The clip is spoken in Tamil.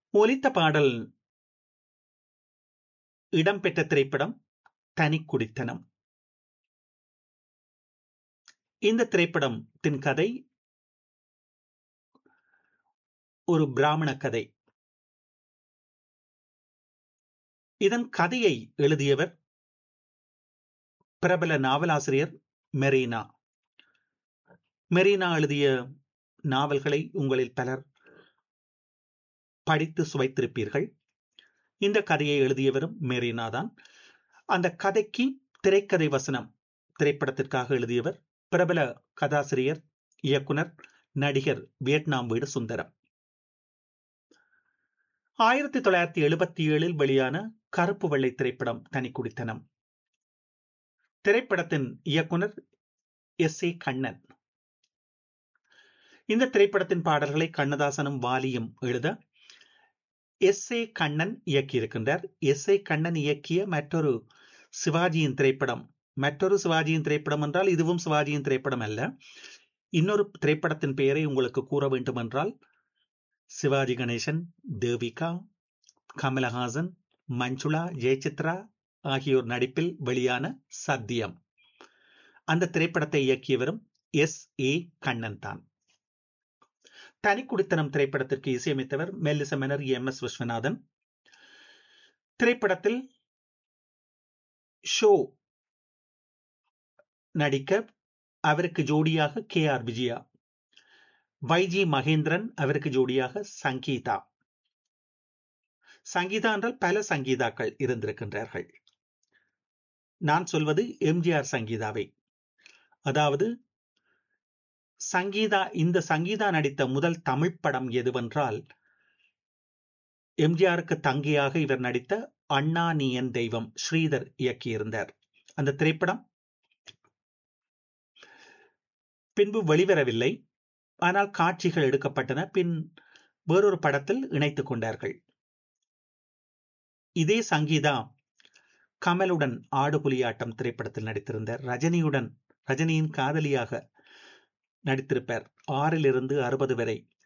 ஒலித்த பாடல் இடம்பெற்ற திரைப்படம் தனிக்குடித்தனம் இந்த திரைப்படத்தின் கதை ஒரு பிராமண கதை இதன் கதையை எழுதியவர் பிரபல நாவலாசிரியர் மெரீனா மெரீனா எழுதிய நாவல்களை உங்களில் பலர் படித்து சுவைத்திருப்பீர்கள் இந்த கதையை எழுதியவரும் மெரீனா தான் அந்த கதைக்கு திரைக்கதை வசனம் திரைப்படத்திற்காக எழுதியவர் பிரபல கதாசிரியர் இயக்குனர் நடிகர் வியட்நாம் வீடு சுந்தரம் ஆயிரத்தி தொள்ளாயிரத்தி எழுபத்தி ஏழில் வெளியான கருப்பு வெள்ளை திரைப்படம் தனிக்குடித்தனம் திரைப்படத்தின் இயக்குனர் எஸ் ஏ கண்ணன் இந்த திரைப்படத்தின் பாடல்களை கண்ணதாசனும் வாலியும் எழுத எஸ் ஏ கண்ணன் இயக்கியிருக்கின்றார் எஸ் ஏ கண்ணன் இயக்கிய மற்றொரு சிவாஜியின் திரைப்படம் மற்றொரு சிவாஜியின் திரைப்படம் என்றால் இதுவும் சிவாஜியின் திரைப்படம் அல்ல இன்னொரு திரைப்படத்தின் பெயரை உங்களுக்கு கூற வேண்டும் என்றால் சிவாஜி கணேசன் தேவிகா கமலஹாசன் மஞ்சுளா ஜெயசித்ரா ஆகியோர் நடிப்பில் வெளியான சத்தியம் அந்த திரைப்படத்தை இயக்கியவரும் எஸ் ஏ கண்ணன் தான் தனிக்குடித்தனம் திரைப்படத்திற்கு இசையமைத்தவர் மெல்லிசமெனர் எம் எஸ் விஸ்வநாதன் திரைப்படத்தில் ஷோ நடிக்க அவருக்கு ஜோடியாக K R Vijaya Y G Mahendran அவருக்கு ஜோடியாக சங்கீதா சங்கீதா என்றால் பல சங்கீதாக்கள் இருந்திருக்கின்றார்கள் நான் சொல்வது எம்ஜிஆர் சங்கீதாவை அதாவது சங்கீதா இந்த சங்கீதா நடித்த முதல் தமிழ் படம் எதுவென்றால் எம்ஜிஆருக்கு தங்கியாக இவர் நடித்த அண்ணா நீயன் தெய்வம் ஸ்ரீதர் இயக்கியிருந்தார் அந்த திரைப்படம் பின்பு வெளிவரவில்லை ஆனால் காட்சிகள் எடுக்கப்பட்டன பின் வேறொரு படத்தில் இணைத்துக் கொண்டார்கள் இதே சங்கீதா கமலுடன் ஆடு புலியாட்டம் திரைப்படத்தில் நடித்திருந்தார் ரஜினியுடன் ரஜினியின் காதலியாக நடித்திருப்பார் ஆறிலிருந்து அறுபது வரை